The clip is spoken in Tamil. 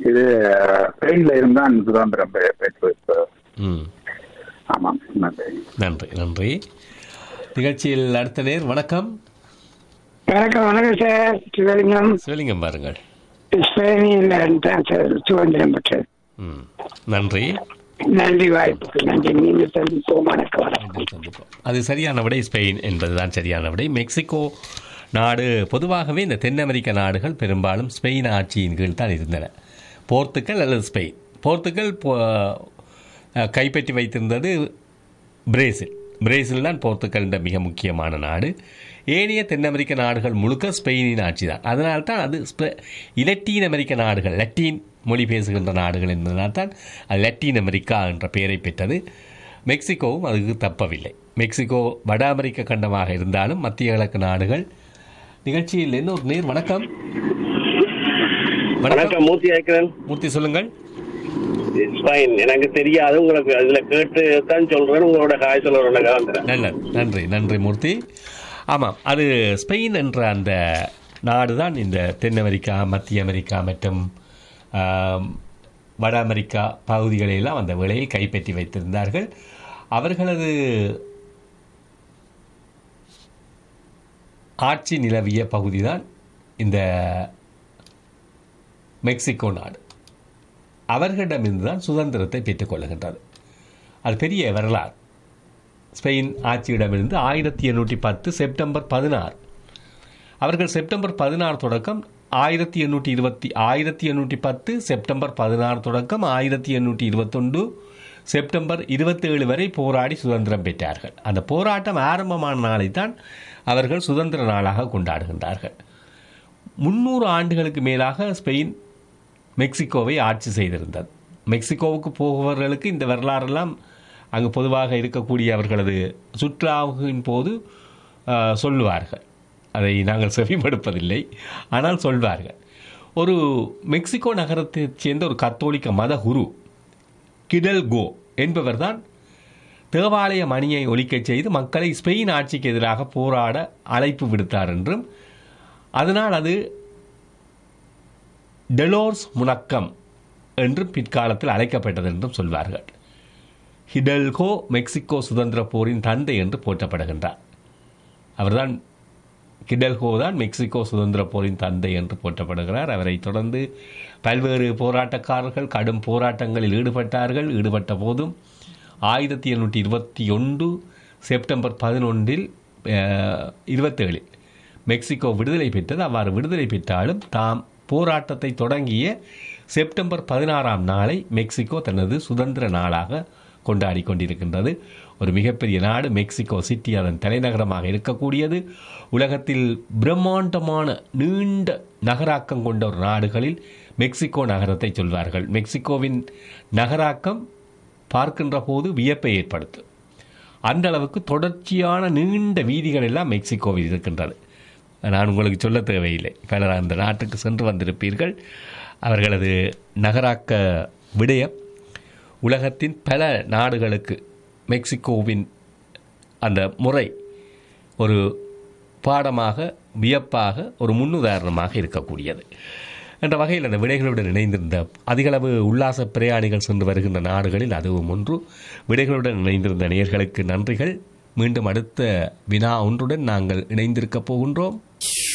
இது ஸ்பெயின்ல இருந்தான் சுதந்திரம் பெ- பெற்று இப்போ. ம் ஆமாம் நன்றி நன்றி நன்றி நிகழ்ச்சியில் அடுத்த நேர் வணக்கம் வணக்கம் வணக்கம் சார் சிவலிங்கம் சிவலிங்கம் பாருங்கள் ஸ்பெயினில் தான் சார் சுதந்திரம் பெற்றது ம் நன்றி நன்றி வாய்ப்புக்கு நன்றி மீண்டும் சந்திப்போம் வணக்கம் வணக்கம் மீண்டும் சந்திப்போம். அது சரியான விடை ஸ்பெயின் என்பதுதான் சரியான விடை மெக்சிகோ நாடு பொதுவாகவே இந்த தென் அமெரிக்க நாடுகள் பெரும்பாலும் ஸ்பெயின் ஆட்சியின் கீழ் தான் இருந்தன போர்த்துக்கல் அல்லது ஸ்பெயின் போர்த்துக்கல் போ- அஹ், கைப்பற்றி வைத்திருந்தது பிரேசில் பிரேசில் தான் போர்த்துக்கல் என்ற மிக முக்கியமான நாடு ஏனைய தென் அமெரிக்க நாடுகள் முழுக்க ஸ்பெயினின் ஆட்சி தான் அதனால் தான் அது ஸ்பெ- இலத்தீன் அமெரிக்க நாடுகள் லத்தீன் மொழி பேசுகின்ற நாடுகள் என்பதனால் தான் அது லத்தீன் அமெரிக்கா என்ற பெயரை பெற்றது மெக்சிகோவும் அதுக்கு தப்பவில்லை மெக்சிகோ வட அமெரிக்க கண்டமாக இருந்தாலும் மத்திய கிழக்கு நாடுகள் நிகழ்ச்சியில் இன்னொரு நேர் வணக்கம் வணக்கம் வணக்கம் மூர்த்தி அழைக்கிறேன் மூர்த்தி சொல்லுங்கள் ஃபைன் எனக்கு தெரியாது உங்களுக்கு அதுல கேட்டு தான் சொல்றேன் உங்களோட காய் சொல்ல வந்துடுறேன் நல்லது நன்றி நன்றி மூர்த்தி ஆமாம் அது ஸ்பெயின் என்ற அந்த நாடு தான் இந்த தென் அமெரிக்கா மத்திய அமெரிக்கா மற்றும் ஆம், வட அமெரிக்கா பகுதிகளையெல்லாம் அந்த வேளையில் கைப்பற்றி வைத்திருந்தார்கள் அவர்களது ஆட்சி நிலவிய பகுதி தான் இந்த மெக்சிகோ நாடு அவர்களிடமிருந்து தான் சுதந்திரத்தை பெற்றுக்கொள்கின்றது அது பெரிய வரலாறு ஸ்பெயின் ஆட்சியிடமிருந்து ஆயிரத்தி எண்ணூற்றி பத்து செப்டம்பர் பதினாறு அவர்கள் செப்டம்பர் பதினாறு தொடக்கம் ஆயிரத்தி எண்ணூற்றி இருபத்தி ஆயிரத்தி எண்ணூற்றி பத்து செப்டம்பர் பதினாறு தொடக்கம் ஆயிரத்தி எண்ணூற்றி இருபத்தொன்று செப்டம்பர் இருபத்தேழு வரை போராடி சுதந்திரம் பெற்றார்கள் அந்த போராட்டம் ஆரம்பமான நாளை தான் அவர்கள் சுதந்திர நாளாக கொண்டாடுகின்றார்கள் முன்னூறு ஆண்டுகளுக்கு மேலாக ஸ்பெயின் மெக்சிகோவை ஆட்சி செய்திருந்தது மெக்சிகோவுக்கு போபவர்களுக்கு இந்த வரலாறெல்லாம் அங்கு பொதுவாக இருக்கக்கூடிய அவர்களது சுற்றுலாவின் போது ஆ, சொல்லுவார்கள் அதை நாங்கள் செவிமடுப்பதில்லை ஆனால் சொல்வார்கள் ஒரு மெக்சிகோ நகரத்தைச் சேர்ந்த ஒரு கத்தோலிக்க மத குரு கிடல் கோ என்பவர்தான் தேவாலய மணியை ஒலிக்கச் செய்து மக்களை ஸ்பெயின் ஆட்சிக்கு எதிராக போராட அழைப்பு விடுத்தார் என்றும் அதனால் அது டெலோர்ஸ் முழக்கம் என்று பிற்காலத்தில் அழைக்கப்பட்டது என்றும் சொல்வார்கள் ஹிடல்கோ மெக்சிகோ சுதந்திர போரின் தந்தை என்று போற்றப்படுகின்றார் அவர்தான் கிடல்கோ தான் மெக்சிகோ சுதந்திர போரின் தந்தை என்று போற்றப்படுகிறார் அவரை தொடர்ந்து பல்வேறு போராட்டக்காரர்கள் கடும் போராட்டங்களில் ஈடுபட்டார்கள் ஈடுபட்ட போதும் ஆயிரத்தி எண்ணூற்றி இருபத்தி ஒன்று செப்டம்பர் பதினொன்றில் இருபத்தேழில் மெக்சிகோ விடுதலை பெற்றது அவ்வாறு விடுதலை பெற்றாலும் தாம் போராட்டத்தை தொடங்கிய செப்டம்பர் பதினாறாம் நாளை மெக்சிகோ தனது சுதந்திர நாளாக கொண்டாடி கொண்டிருக்கின்றது ஒரு மிகப்பெரிய நாடு மெக்சிகோ சிட்டி அதன் தலைநகரமாக இருக்கக்கூடியது உலகத்தில் பிரம்மாண்டமான நீண்ட நகராக்கம் கொண்ட ஒரு நாடுகளில் மெக்சிகோ நகரத்தை சொல்வார்கள் மெக்சிகோவின் நகராக்கம் பார்க்கின்ற போது வியப்பை ஏற்படுத்தும் அந்த அளவுக்கு தொடர்ச்சியான நீண்ட வீதிகள் எல்லாம் மெக்சிகோவில் இருக்கின்றது நான் உங்களுக்கு சொல்ல தேவையில்லை பலர் அந்த நாட்டுக்கு சென்று வந்திருப்பீர்கள் அவர்களது நகராக்க விடயம் உலகத்தின் பல நாடுகளுக்கு மெக்சிகோவின் அந்த முறை ஒரு பாடமாக வியப்பாக ஒரு முன்னுதாரணமாக இருக்கக்கூடியது என்ற வகையில் அந்த விடைகளுடன் இணைந்திருந்த அதிகளவு உல்லாச பிரயாணிகள் சென்று வருகின்ற நாடுகளில் அதுவும் ஒன்று விடைகளுடன் இணைந்திருந்த நேயர்களுக்கு நன்றிகள் மீண்டும் அடுத்த வினா ஒன்றுடன் நாங்கள் இணைந்திருக்கப் போகின்றோம்